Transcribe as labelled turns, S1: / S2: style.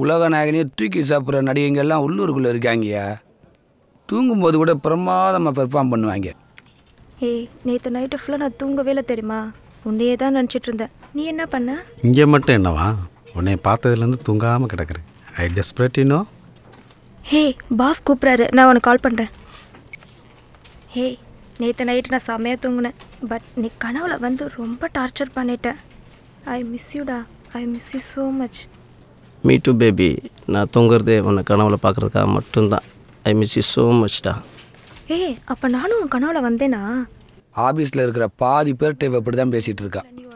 S1: உலக நாயகனையே தூக்கி சாப்பிட்ற நடிகைங்கெல்லாம் உள்ளூருக்குள்ளே இருக்காங்கய்யா தூங்கும்போது கூட பிரமாதமாக பெர்ஃபார்ம் பண்ணுவாங்க
S2: ஏய் நேற்று நைட்டு ஃபுல்லாக நான் தூங்கவே இல்லை தெரியுமா உன்னையே தான் நினச்சிட்டு இருந்தேன் நீ என்ன பண்ண
S3: இங்கே மட்டும் என்னவா உன்னை பார்த்ததுலேருந்து தூங்காமல் கிடக்குறேன் I desperate you know
S2: hey boss கூப்பிட்றாரு நான் உனக்கு கால் பண்ணுறேன் ஹே நேற்று நைட்டு நான் செம்மையாக தூங்கினேன் பட் நீ கனவுல வந்து ரொம்ப டார்ச்சர் பண்ணிட்டேன் ஐ மிஸ் யூடா I miss you so much
S4: me too baby நான் தூங்குறதே உன்னை கனவுல பார்க்குறதுக்காக மட்டும்தான் ஐ மிஸ் யூ ஸோ மச்டா
S2: ஏய் அப்போ நானும் உன் கனவுல வந்தேனா
S1: ஆஃபீஸில் இருக்கிற பாதி பேர்கிட்ட இவ இப்படி தான் பேசிகிட்டு இருக்கா
S2: நீ